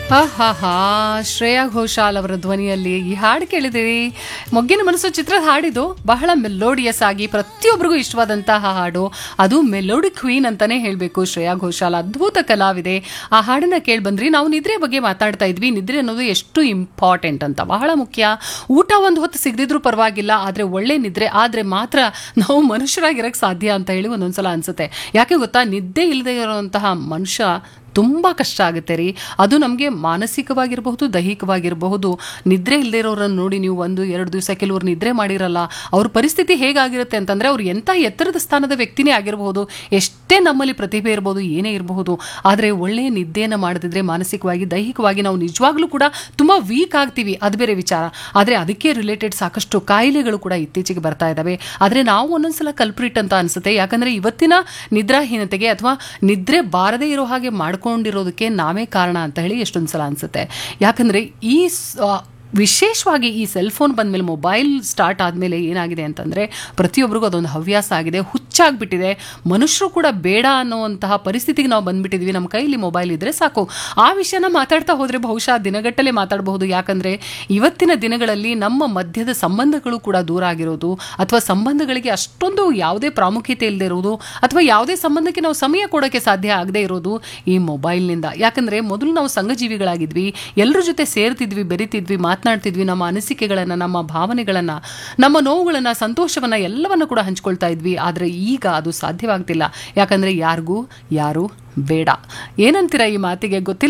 ಆಹಾಹಾ ಶ್ರೇಯಾ ಘೋಷಾಲ್ ಅವರ ಧ್ವನಿಯಲ್ಲಿ ಈ ಹಾಡು ಕೇಳಿದಿರಿ ಮೊಗ್ಗಿನ ಮನಸ್ಸು ಚಿತ್ರದ ಹಾಡಿದು ಬಹಳ ಮೆಲೋಡಿಯಸ್ ಆಗಿ ಪ್ರತಿಯೊಬ್ಬರಿಗೂ ಇಷ್ಟವಾದಂತಹ ಹಾಡು ಅದು ಮೆಲೋಡಿ ಕ್ವೀನ್ ಅಂತಾನೆ ಹೇಳಬೇಕು ಶ್ರೇಯಾ ಘೋಷಾಲ್ ಅದ್ಭುತ ಕಲಾವಿದೆ ಆ ಹಾಡನ್ನ ಕೇಳಿ ಬಂದ್ರಿ ನಾವು ನಿದ್ರೆ ಬಗ್ಗೆ ಮಾತಾಡ್ತಾ ಇದ್ವಿ ನಿದ್ರೆ ಅನ್ನೋದು ಎಷ್ಟು ಇಂಪಾರ್ಟೆಂಟ್ ಅಂತ ಬಹಳ ಮುಖ್ಯ ಊಟ ಒಂದು ಹೊತ್ತು ಸಿಗದಿದ್ರೂ ಪರವಾಗಿಲ್ಲ ಆದ್ರೆ ಒಳ್ಳೆ ನಿದ್ರೆ ಆದ್ರೆ ಮಾತ್ರ ನಾವು ಮನುಷ್ಯರಾಗಿರಕ್ಕೆ ಸಾಧ್ಯ ಅಂತ ಹೇಳಿ ಒಂದೊಂದ್ಸಲ ಅನ್ಸುತ್ತೆ ಯಾಕೆ ಗೊತ್ತಾ ನಿದ್ದೆ ಇಲ್ಲದೆ ಇರುವಂತಹ ಮನುಷ್ಯ ತುಂಬ ಕಷ್ಟ ಆಗುತ್ತೆ ರೀ ಅದು ನಮಗೆ ಮಾನಸಿಕವಾಗಿರಬಹುದು ದೈಹಿಕವಾಗಿರಬಹುದು ನಿದ್ರೆ ಇಲ್ಲದೆ ಇರೋರನ್ನ ನೋಡಿ ನೀವು ಒಂದು ಎರಡು ದಿವಸ ಕೆಲವರು ನಿದ್ರೆ ಮಾಡಿರಲ್ಲ ಅವ್ರ ಪರಿಸ್ಥಿತಿ ಹೇಗಾಗಿರುತ್ತೆ ಅಂತಂದ್ರೆ ಅವ್ರು ಎಂಥ ಎತ್ತರದ ಸ್ಥಾನದ ವ್ಯಕ್ತಿನೇ ಆಗಿರಬಹುದು ಎಷ್ಟೇ ನಮ್ಮಲ್ಲಿ ಪ್ರತಿಭೆ ಇರಬಹುದು ಏನೇ ಇರಬಹುದು ಆದರೆ ಒಳ್ಳೆಯ ನಿದ್ದೆಯನ್ನು ಮಾಡದಿದ್ರೆ ಮಾನಸಿಕವಾಗಿ ದೈಹಿಕವಾಗಿ ನಾವು ನಿಜವಾಗ್ಲೂ ಕೂಡ ತುಂಬ ವೀಕ್ ಆಗ್ತೀವಿ ಅದು ಬೇರೆ ವಿಚಾರ ಆದರೆ ಅದಕ್ಕೆ ರಿಲೇಟೆಡ್ ಸಾಕಷ್ಟು ಕಾಯಿಲೆಗಳು ಕೂಡ ಇತ್ತೀಚೆಗೆ ಬರ್ತಾ ಇದ್ದಾವೆ ಆದರೆ ನಾವು ಒಂದೊಂದ್ಸಲ ಕಲ್ಪ್ರಿಟ್ ಅಂತ ಅನ್ಸುತ್ತೆ ಯಾಕಂದ್ರೆ ಇವತ್ತಿನ ನಿದ್ರಾಹೀನತೆಗೆ ಅಥವಾ ನಿದ್ರೆ ಬಾರದೇ ಇರೋ ಹಾಗೆ ಮಾಡ್ಕೊಂಡಿರೋದಕ್ಕೆ ನಾವೇ ಕಾರಣ ಅಂತ ಹೇಳಿ ಎಷ್ಟೊಂದು ಸಲ ಅನ್ಸುತ್ತೆ ಯಾಕಂದ್ರೆ ಈ ಸ- ವಿಶೇಷವಾಗಿ ಈ ಸೆಲ್ ಫೋನ್ ಬಂದಮೇಲೆ ಮೊಬೈಲ್ ಸ್ಟಾರ್ಟ್ ಆದಮೇಲೆ ಏನಾಗಿದೆ ಅಂತಂದರೆ ಪ್ರತಿಯೊಬ್ಬರಿಗೂ ಅದೊಂದು ಹವ್ಯಾಸ ಆಗಿದೆ ಹುಚ್ಚಾಗ್ಬಿಟ್ಟಿದೆ ಮನುಷ್ಯರು ಕೂಡ ಬೇಡ ಅನ್ನುವಂತಹ ಪರಿಸ್ಥಿತಿಗೆ ನಾವು ಬಂದ್ಬಿಟ್ಟಿದ್ವಿ ನಮ್ಮ ಕೈಲಿ ಮೊಬೈಲ್ ಇದ್ರೆ ಸಾಕು ಆ ವಿಷಯನ ಮಾತಾಡ್ತಾ ಹೋದರೆ ಬಹುಶಃ ದಿನಗಟ್ಟಲೆ ಮಾತಾಡಬಹುದು ಯಾಕಂದರೆ ಇವತ್ತಿನ ದಿನಗಳಲ್ಲಿ ನಮ್ಮ ಮಧ್ಯದ ಸಂಬಂಧಗಳು ಕೂಡ ದೂರ ಆಗಿರೋದು ಅಥವಾ ಸಂಬಂಧಗಳಿಗೆ ಅಷ್ಟೊಂದು ಯಾವುದೇ ಪ್ರಾಮುಖ್ಯತೆ ಇಲ್ಲದೆ ಇರೋದು ಅಥವಾ ಯಾವುದೇ ಸಂಬಂಧಕ್ಕೆ ನಾವು ಸಮಯ ಕೊಡೋಕ್ಕೆ ಸಾಧ್ಯ ಆಗದೆ ಇರೋದು ಈ ಮೊಬೈಲ್ನಿಂದ ಯಾಕಂದರೆ ಮೊದಲು ನಾವು ಸಂಘಜೀವಿಗಳಾಗಿದ್ವಿ ಎಲ್ಲರ ಜೊತೆ ಸೇರ್ತಿದ್ವಿ ಬೆರಿತಿದ್ವಿ ಮಾತನಾಡ್ತಿದ್ವಿ ನಮ್ಮ ಅನಿಸಿಕೆಗಳನ್ನು ನಮ್ಮ ಭಾವನೆಗಳನ್ನು ನಮ್ಮ ನೋವುಗಳನ್ನು ಸಂತೋಷವನ್ನು ಎಲ್ಲವನ್ನು ಕೂಡ ಹಂಚ್ಕೊಳ್ತಾ ಇದ್ವಿ ಆದರೆ ಈಗ ಅದು ಸಾಧ್ಯವಾಗ್ತಿಲ್ಲ ಯಾಕಂದರೆ ಯಾರಿಗೂ ಯಾರು ಬೇಡ ಏನಂತೀರ ಈ ಮಾತಿಗೆ ಗೊತ್ತಿಲ್ಲ